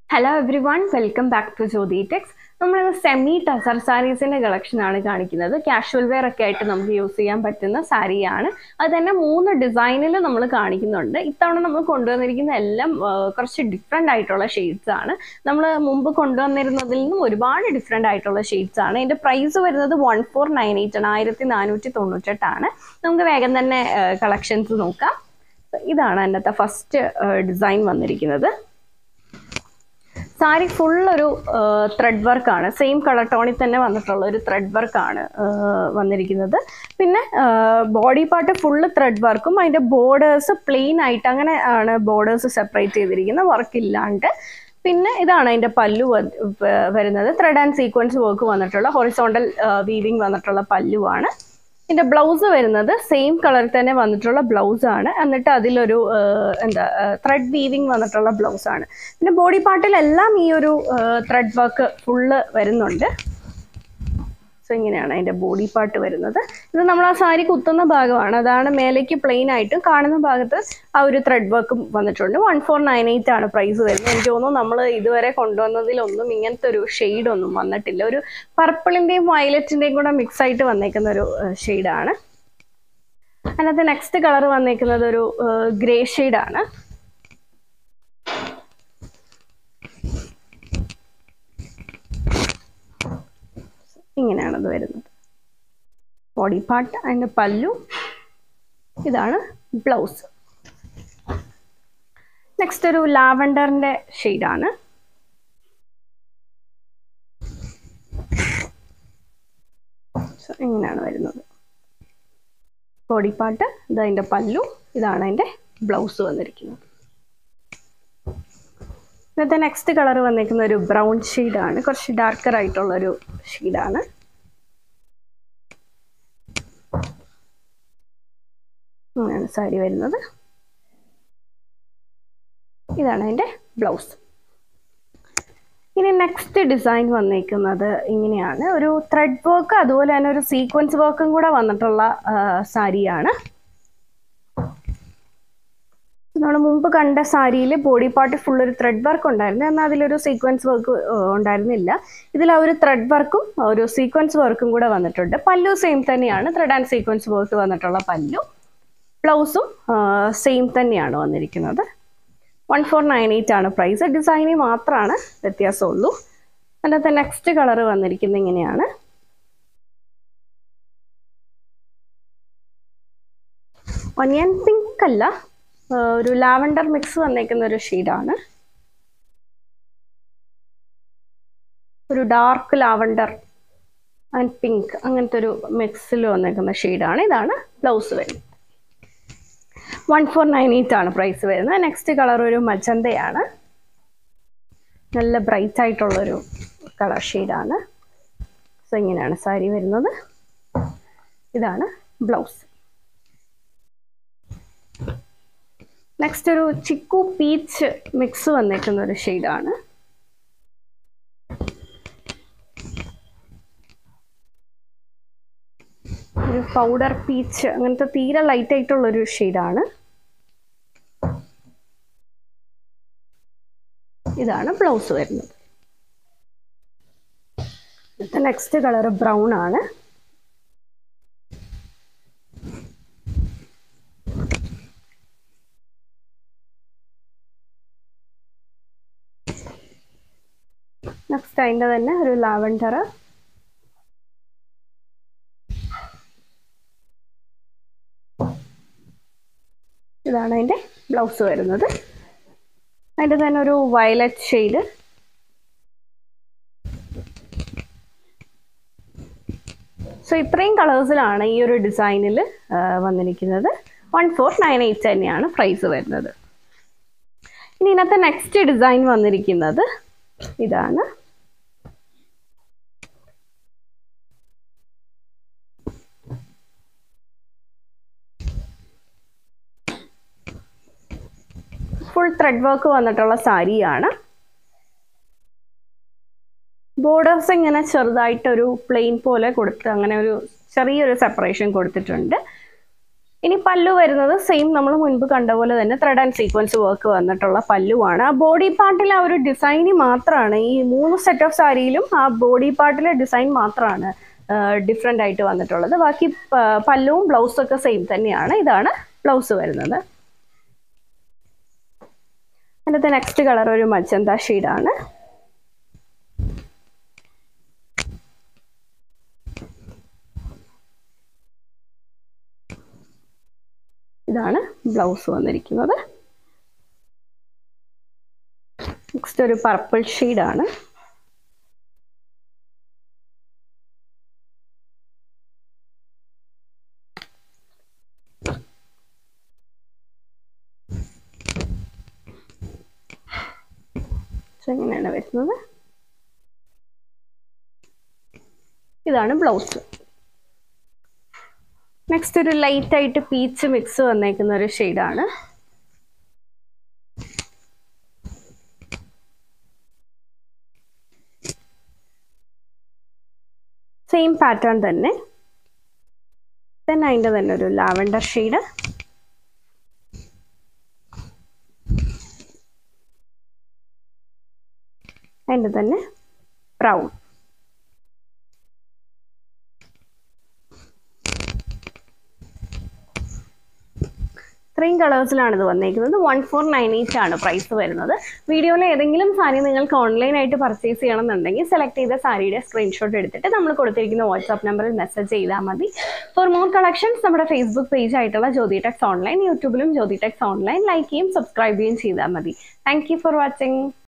hello everyone welcome back to Jyothi Tex നമ്മൾ semi tussar സാരീസിന്റെ collection ആണ് കാണിക്കുന്നത് കാഷ്വൽ വെയർ ഒക്കെ ആയിട്ട് നമുക്ക് യൂസ് ചെയ്യാൻ പറ്റുന്ന സാരിയാണ് അത് തന്നെ മൂന്ന് ഡിസൈനിൽ നമ്മൾ കാണിക്കുന്നുണ്ട് ഇത്തവണ നമ്മൾ കൊണ്ടുവന്നിരിക്കുന്ന എല്ലാം ആ, കുറച്ച് ഡിഫറെൻ്റ് ആയിട്ടുള്ള ഷെയ്ഡ്സ് ആണ് നമ്മൾ മുമ്പ് കൊണ്ടുവന്നിരുന്നതിൽ നിന്നും ഒരുപാട് ഡിഫറെൻ്റ് ആയിട്ടുള്ള ഷെയ്ഡ്സ് ആണ് ഇതിന്റെ പ്രൈസ് വരുന്നത് വൺ ഫോർ നയൻ എയ്റ്റ് ആണ് ആയിരത്തി നാനൂറ്റി തൊണ്ണൂറ്റെട്ടാണ് നമുക്ക് വേഗം തന്നെ കളക്ഷൻസ് നോക്കാം ഇതാണ് അതിനകത്തെ ഫസ്റ്റ് ഡിസൈൻ വന്നിരിക്കുന്നത് സാരി ഫുൾ ഒരു ത്രെഡ് വർക്കാണ് സെയിം കളർ ടോണിൽ തന്നെ വന്നിട്ടുള്ള ഒരു ത്രെഡ് വർക്കാണ് വന്നിരിക്കുന്നത് പിന്നെ ബോഡി പാർട്ട് ഫുള്ള് ത്രെഡ് വർക്കും അതിൻ്റെ ബോർഡേഴ്സ് പ്ലെയിൻ ആയിട്ട് അങ്ങനെ ആണ് ബോർഡേഴ്സ് സെപ്പറേറ്റ് ചെയ്തിരിക്കുന്നത് വർക്ക് ഇല്ലാണ്ട് പിന്നെ ഇതാണ് അതിൻ്റെ പല്ലു വ- വ- വരുന്നത് ത്രെഡ് ആൻഡ് സീക്വൻസ് വർക്ക് വന്നിട്ടുള്ള ഹൊറിസോണ്ടൽ വീവിങ് വന്നിട്ടുള്ള പല്ലുവാണ് ഇതിന്റെ ബ്ലൗസ് വരുന്നത് സെയിം കളറിൽ തന്നെ വന്നിട്ടുള്ള ബ്ലൗസ് ആണ് എന്നിട്ട് അതിലൊരു ആ, എന്താ ത്രെഡ് വീവിങ് വന്നിട്ടുള്ള ബ്ലൗസ് ആണ് പിന്നെ ബോഡി പാർട്ടിലെല്ലാം ഈ ഒരു ത്രെഡ് വർക്ക് ഫുള്ള് വരുന്നുണ്ട് സോ ഇങ്ങനെയാണ് അതിന്റെ ബോഡി പാർട്ട് വരുന്നത് ഇത് നമ്മൾ ആ സാരി കുത്തുന്ന ഭാഗമാണ് അതാണ് മേലേക്ക് പ്ലെയിൻ ആയിട്ടും കാണുന്ന ഭാഗത്ത് ആ ഒരു ത്രെഡ് വർക്കും വന്നിട്ടുണ്ട് വൺ ഫോർ നയൻ എയ്റ്റ് ആണ് പ്രൈസ് വരുന്നത് എനിക്ക് തോന്നുന്നു നമ്മൾ ഇതുവരെ കൊണ്ടുവന്നതിലൊന്നും ഇങ്ങനത്തെ ഒരു ഷെയ്ഡ് ഒന്നും വന്നിട്ടില്ല ഒരു പർപ്പിളിന്റെയും വയലറ്റിന്റെയും കൂടെ മിക്സ് ആയിട്ട് വന്നേക്കുന്ന ഒരു ഷെയ്ഡാണ് അതിനകത്ത് നെക്സ്റ്റ് കളർ വന്നേക്കുന്നത് ഒരു ഗ്രേ ആണ് ഇങ്ങനെയാണ് അത് വരുന്നത് ബോഡി പാർട്ട് അതിൻ്റെ പല്ലു ഇതാണ് ബ്ലൗസ് നെക്സ്റ്റ് ഒരു ലാവൻഡറിൻ്റെ ഷെയ്ഡാണ് സോ ഇങ്ങനെയാണ് വരുന്നത് ബോഡി പാർട്ട് ഇത് അതിൻ്റെ പല്ലു ഇതാണ് അതിൻ്റെ ബ്ലൗസ് വന്നിരിക്കുന്നത് ഇന്നത്തെ നെക്സ്റ്റ് കളർ വന്നിരിക്കുന്ന ഒരു ബ്രൗൺ ഷെയ്ഡാണ് കുറച്ച് ഡാർക്കർ ആയിട്ടുള്ള ഒരു ഷെയ്ഡാണ് ഇങ്ങനെയാണ് സാരി വരുന്നത് ഇതാണ് അതിൻ്റെ ബ്ലൗസ് ഇനി നെക്സ്റ്റ് ഡിസൈൻ വന്നിരിക്കുന്നത് ഇങ്ങനെയാണ് ഒരു ത്രെഡ് വർക്ക് അതുപോലെ തന്നെ ഒരു സീക്വൻസ് വർക്കും കൂടെ വന്നിട്ടുള്ള ആ, സാരിയാണ് നമ്മൾ മുമ്പ് കണ്ട സാരിയിൽ ബോഡി പാർട്ട് ഫുൾ ഒരു ത്രെഡ് വർക്ക് ഉണ്ടായിരുന്നു എന്നാൽ അതിലൊരു സീക്വൻസ് വർക്ക് ഉണ്ടായിരുന്നില്ല ഇതിൽ ആ ഒരു ത്രെഡ് വർക്കും ഒരു സീക്വൻസ് വർക്കും കൂടെ വന്നിട്ടുണ്ട് പല്ലു സെയിം തന്നെയാണ് ത്രെഡ് ആൻഡ് സീക്വൻസ് വർക്ക് വന്നിട്ടുള്ള പല്ലു ബ്ലൗസും സെയിം തന്നെയാണ് വന്നിരിക്കുന്നത് വൺ ഫോർ നയൻ എയ്റ്റ് ആണ് പ്രൈസ് ഡിസൈനിൽ മാത്രമാണ് വ്യത്യാസമുള്ളൂ അതിനകത്ത് നെക്സ്റ്റ് കളർ വന്നിരിക്കുന്നത് ഇങ്ങനെയാണ് ഒനിയൻ പിങ്ക് അല്ല ആ, ഒരു ലാവൻഡർ മിക്സ് വന്നേക്കുന്ന ഒരു ഷെയ്ഡാണ് ഒരു ഡാർക്ക് ലാവൻഡർ ആൻഡ് പിങ്ക് അങ്ങനത്തെ ഒരു മിക്സിൽ വന്നേക്കുന്ന ഷെയ്ഡാണ് ഇതാണ് ബ്ലൗസ് വരുന്നത് വൺ ഫോർ നയൻ എയ്റ്റ് ആണ് പ്രൈസ് വരുന്നത് നെക്സ്റ്റ് കളർ ഒരു മജന്തയാണ് നല്ല ബ്രൈറ്റ് ആയിട്ടുള്ളൊരു കളർ ഷെയ്ഡാണ് സോ ഇങ്ങനെയാണ് സാരി വരുന്നത് ഇതാണ് ബ്ലൗസ് നെക്സ്റ്റ് ഒരു ചിക്കു പീച്ച് മിക്സ് വന്നേക്കുന്ന ഒരു ഷെയ്ഡാണ് ഒരു പൗഡർ പീച്ച് അങ്ങനത്തെ തീരെ ലൈറ്റ് ആയിട്ടുള്ള ഒരു ഷെയ്ഡാണ് ഇതാണ് ബ്ലൗസ് വരുന്നത് ഇന്നത്തെ നെക്സ്റ്റ് കളർ ബ്രൗൺ ആണ് നെക്സ്റ്റ് അതിൻ്റെ തന്നെ ഒരു ലാവൻഡർ ഇതാണ് അതിൻ്റെ ബ്ലൗസ് വരുന്നത് അതിൻ്റെ തന്നെ ഒരു വയലറ്റ് ഷെയ്ഡ് സോ ഇത്രയും കളേഴ്സിലാണ് ഈ ഒരു ഡിസൈനിൽ വന്നിരിക്കുന്നത് വൺ ഫോർ നയൻ എയ്റ്റ് തന്നെയാണ് പ്രൈസ് വരുന്നത് ഇനി ഇതിനകത്തെ നെക്സ്റ്റ് ഡിസൈൻ വന്നിരിക്കുന്നത് ഇതാണ് ഫുൾ ത്രെഡ് വർക്ക് വന്നിട്ടുള്ള സാരിയാണ് ബോർഡേഴ്സ് ഇങ്ങനെ ചെറുതായിട്ടൊരു പ്ലെയിൻ പോലെ കൊടുത്ത് അങ്ങനെ ഒരു ചെറിയൊരു സെപ്പറേഷൻ കൊടുത്തിട്ടുണ്ട് ഇനി പല്ലു വരുന്നത് സെയിം നമ്മൾ മുൻപ് കണ്ട പോലെ തന്നെ ത്രെഡ് ആൻഡ് സീക്വൻസ് വർക്ക് വന്നിട്ടുള്ള പല്ലുവാണ് ആ ബോഡി പാർട്ടിൽ ആ ഒരു ഡിസൈൻ മാത്രമാണ് ഈ മൂന്ന് സെറ്റ് ഓഫ് സാരിയിലും ആ ബോഡി പാർട്ടിലെ ഡിസൈൻ മാത്രമാണ് ഡിഫറെൻ്റ് ആയിട്ട് വന്നിട്ടുള്ളത് ബാക്കി പ- പല്ലുവും ബ്ലൗസും ഒക്കെ സെയിം തന്നെയാണ് ഇതാണ് ബ്ലൗസ് വരുന്നത് അതിനകത്ത് നെക്സ്റ്റ് കളർ ഒരു മജന്ത ഷെയ്ഡാണ് ഇതാണ് ബ്ലൗസ് വന്നിരിക്കുന്നത് നെക്സ്റ്റ് ഒരു പർപ്പിൾ ഷെയ്ഡാണ് ഇങ്ങനെയാണ് വരുന്നത് ഇതാണ് ബ്ലൗസ് നെക്സ്റ്റ് ഒരു ലൈറ്റ് ആയിട്ട് പീച്ച് മിക്സ് വന്നേക്കുന്ന ഒരു ഷെയ്ഡാണ് സെയിം പാറ്റേൺ തന്നെ then അതിൻ്റെ തന്നെ ഒരു ലാവൻഡർ ഷെയ്ഡ് അതിൻ്റെ തന്നെ ബ്രൗൺ ഇത്രയും കളേഴ്സിലാണ് ഇത് വന്നേക്കുന്നത് വൺ ഫോർ നയൻ എയ്റ്റ് ആണ് പ്രൈസ് വരുന്നത് വീഡിയോയിൽ ഏതെങ്കിലും സാരി നിങ്ങൾക്ക് ഓൺലൈനായിട്ട് പർച്ചേസ് ചെയ്യണമെന്നുണ്ടെങ്കിൽ സെലക്ട് ചെയ്ത സാരിയുടെ സ്ക്രീൻഷോട്ട് എടുത്തിട്ട് നമ്മൾ കൊടുത്തിരിക്കുന്ന വാട്സാപ്പ് നമ്പറിൽ മെസ്സേജ് ചെയ്താൽ മതി ഫോർ മോർ കളക്ഷൻസ് നമ്മുടെ ഫേസ്ബുക്ക് പേജ് ആയിട്ടുള്ള ജ്യോതി ടെക്സ് ഓൺലൈൻ യൂട്യൂബിലും ജ്യോതി ടെക്സ് ഓൺലൈൻ ലൈക്ക് ചെയ്യും സബ്സ്ക്രൈബ് ചെയ്യും ചെയ്താൽ മതി താങ്ക് യു ഫോർ വാച്ചിങ്